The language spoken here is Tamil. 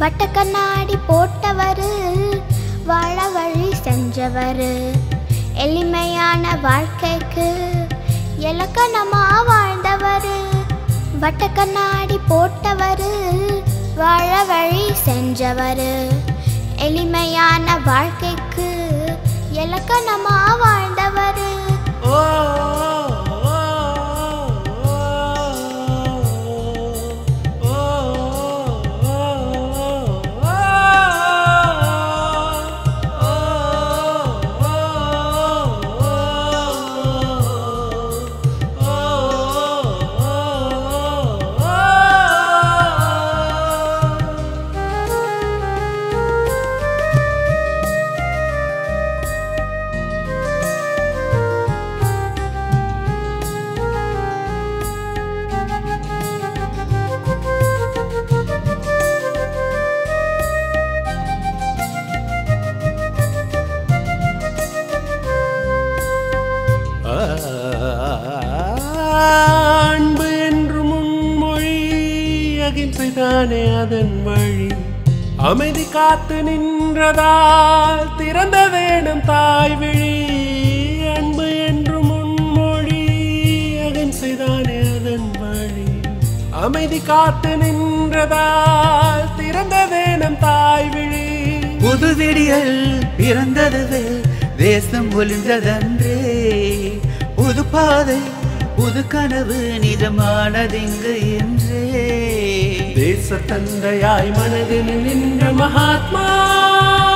வட்ட கண்ணாடி போட்டவரு வாழ வழி செஞ்சவரு எளிமையான வாழ்க்கைக்கு இலக்கணமா வாழ்ந்தவரு வட்ட கண்ணாடி போட்டவரு வாழ வழி செஞ்சவரு எளிமையான வாழ்க்கைக்கு இலக்கணமா வாழ்ந்தவரு ஓ அன்பு என்று முன்மொழி அகிம்சைதானே அதன் வழி அமைதி காத்து நின்றதால் திறந்த வேணும் தாய் விழி அன்பு என்று முன்மொழி அகிம்சைதானே அதன் வழி அமைதி காத்து நின்றதால் திறந்த வேணும் தாய் விழி புது விடியல் பிறந்ததுவே தேசம் ஒளிந்ததன்றே புது பாதை புது கனவு நிஜமானதிங்கு என்றே தேச தந்தையாய் மனதில் நின்ற மகாத்மா